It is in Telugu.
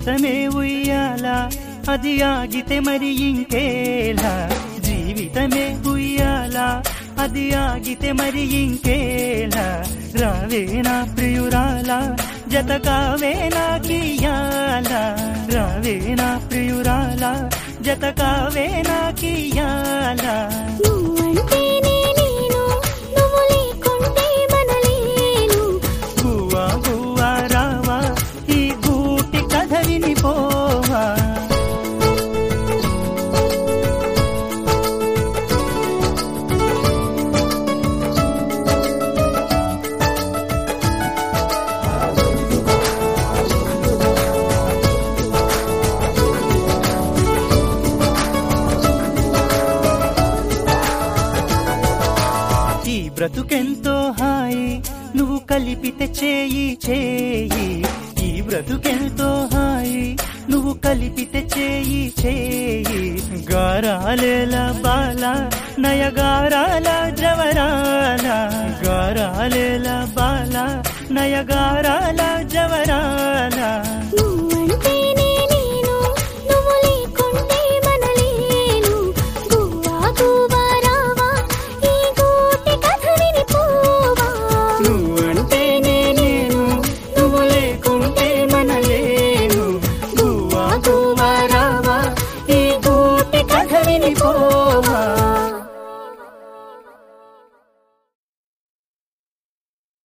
జీవితమే ఉయ్యాల అది ఆగితే మరి ఇంకేలా జీవితమే ఉయ్యాల అది ఆగితే మరి ఇంకేలా రావే నా ప్రియురాల జత కావే నాకియాల రావే నా ప్రియురాల జత కావే నాకియాల నువ్వంటేనే నేను నువ్వు లేకుంటే మనలేను గువ్వా గువ్వా రావా ఈ గూటి కథ వినిపోవా ఈ బ్రతుకెంతో హాయి నువ్వు కలిపితే చేయి చేయి ఈ బ్రతుకెంతో హాయి నువ్వు కలిపితే చేయి చేయి గారాలేల బాల నయగారాల జవరాల గారాలేల బాల నయగారాల జవరాల